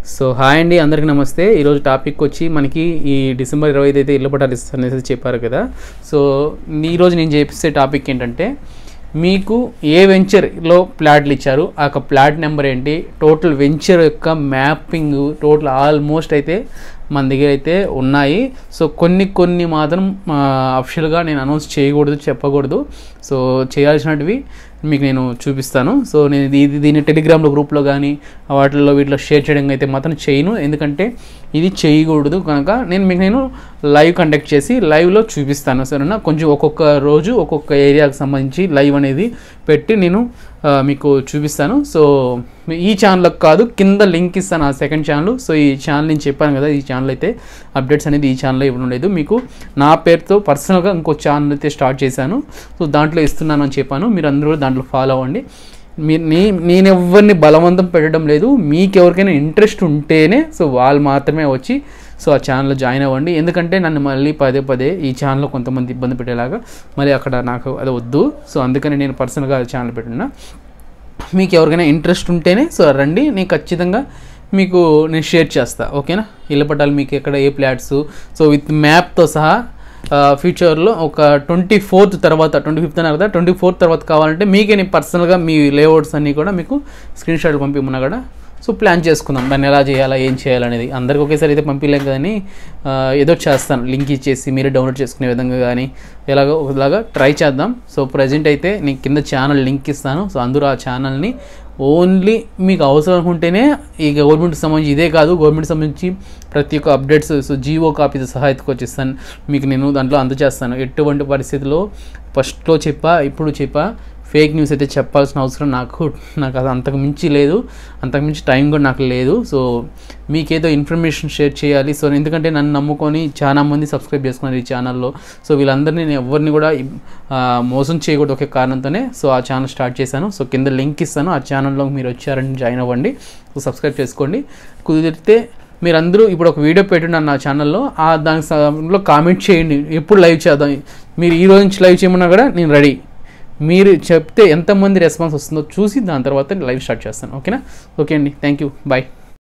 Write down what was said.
so hi అండి అందరికీ నమస్తే ఈరోజు టాపిక్ వచ్చి మనకి ఈ డిసెంబర్ ఇరవై ఐదు అయితే ఇళ్ళ పట్టాలు ఇస్తారు అనేసి చెప్పారు కదా సో ఈరోజు నేను చేపిస్తే టాపిక్ ఏంటంటే మీకు ఏ వెంచర్లో ప్లాట్లు ఇచ్చారు ఆ యొక్క ప్లాట్ నెంబర్ ఏంటి టోటల్ వెంచర్ యొక్క మ్యాపింగ్ టోటల్ ఆల్మోస్ట్ అయితే మన దగ్గర అయితే ఉన్నాయి సో కొన్ని కొన్ని మాత్రం అఫిషియల్గా నేను అనౌన్స్ చేయకూడదు చెప్పకూడదు సో చేయాల్సినవి మీకు నేను చూపిస్తాను సో నేను ఇది దీన్ని టెలిగ్రామ్లో గ్రూప్లో కానీ వాటిల్లో వీటిలో షేర్ చేయడం అయితే మాత్రం చేయను ఎందుకంటే ఇది చేయకూడదు కనుక నేను మీకు నేను లైవ్ కండక్ట్ చేసి లైవ్లో చూపిస్తాను సరేనా కొంచెం ఒక్కొక్క రోజు ఒక్కొక్క ఏరియాకి సంబంధించి లైవ్ అనేది పెట్టి నేను ఆ, మీకు చూపిస్తాను సో ఈ ఛానల్కి కాదు కింద లింక్ ఇస్తాను ఆ సెకండ్ ఛానల్ సో ఈ ఛానల్ నేను చెప్పాను కదా ఈ ఛానల్ అయితే అప్డేట్స్ అనేది ఈ ఛానల్లో ఇవ్వడం లేదు మీకు నా పేరుతో పర్సనల్గా ఇంకో ఛానల్ అయితే స్టార్ట్ చేశాను సో దాంట్లో ఇస్తున్నాను అని చెప్పాను మీరు అందరూ కూడా దాంట్లో ఫాలో అవ్వండి మీ నీ నేను ఎవరిని బలవంతం పెట్టడం లేదు మీకు ఎవరికైనా ఇంట్రెస్ట్ ఉంటేనే సో వాళ్ళు మాత్రమే వచ్చి సో ఆ ఛానల్లో జాయిన్ అవ్వండి ఎందుకంటే నన్ను మళ్ళీ పదే పదే ఈ ఛానల్లో కొంతమంది ఇబ్బంది పెట్టేలాగా మళ్ళీ అక్కడ నాకు అది వద్దు సో అందుకని నేను పర్సనల్గా ఛానల్ పెట్టున్నా మీకు ఎవరికైనా ఇంట్రెస్ట్ ఉంటేనే సో రండి నేను ఖచ్చితంగా మీకు నేను షేర్ చేస్తా ఓకేనా ఇళ్ళ పట్టాలు మీకు ఎక్కడ ఏ ప్లాట్స్ సో విత్ మ్యాప్తో సహా ఫ్యూచర్లో ఒక ట్వంటీ ఫోర్త్ తర్వాత ట్వంటీ ఫిఫ్త్ అన్నారు కదా ట్వంటీ ఫోర్త్ తర్వాత కావాలంటే మీకే నేను పర్సనల్గా మీ లేఅవుట్స్ అన్నీ కూడా మీకు స్క్రీన్ షాట్లు పంపిమన్నా కూడా సో ప్లాన్ చేసుకుందాం దాన్ని ఎలా చేయాలా ఏం చేయాలనేది అందరికి ఒకేసారి అయితే పంపించలేం కానీ ఆ, ఏదో చేస్తాను లింక్ ఇచ్చేసి మీరే డౌన్లోడ్ చేసుకునే విధంగా కానీ ఎలాగో ఒకలాగా ట్రై చేద్దాం సో ప్రజెంట్ అయితే నేను కింద ఛానల్ లింక్ ఇస్తాను సో అందరూ ఆ ఛానల్ని ఓన్లీ మీకు అవసరం ఉంటేనే ఈ గవర్నమెంట్కి సంబంధించి ఇదే కాదు గవర్నమెంట్ సంబంధించి ప్రతి ఒక్క అప్డేట్స్ సో జీవో కాపీతో సహా ఎత్తుకొచ్చిస్తాను మీకు నేను దాంట్లో అందజేస్తాను ఎటువంటి పరిస్థితిలో ఫస్ట్లో చెప్పా ఇప్పుడు చెప్పా ఫేక్ న్యూస్ అయితే చెప్పాల్సిన అవసరం నాకు నాకు అది అంతకు మించి లేదు అంతకు మించి టైం కూడా నాకు లేదు సో మీకేదో ఇన్ఫర్మేషన్ షేర్ చేయాలి సో ఎందుకంటే నన్ను నమ్ముకొని చాలా మంది సబ్స్క్రైబ్ చేసుకున్నారు ఈ ఛానల్లో సో వీళ్ళందరినీ నేను ఎవరిని కూడా ఆ, మోసం చేయకూడదు ఒకే కారణంతోనే సో ఆ ఛానల్ స్టార్ట్ చేశాను సో కింద లింక్ ఇస్తాను ఆ ఛానల్లో మీరు వచ్చారని జాయిన్ అవ్వండి సో సబ్స్క్రైబ్ చేసుకోండి కుదిరితే మీరందరూ ఇప్పుడు ఒక వీడియో పెట్టున్నాను నా ఛానల్లో ఆ దానికి సంబంధంలో కామెంట్ చేయండి ఎప్పుడు లైవ్ చేద్దాం మీరు ఈ రోజు నుంచి లైవ్ చేయమన్నా కూడా నేను రెడీ మీరు చెప్తే ఎంతమంది రెస్పాన్స్ వస్తుందో చూసి దాని తర్వాత లైవ్ స్టార్ట్ చేస్తాను ఓకేనా ఓకే అండి థ్యాంక్ యూ బాయ్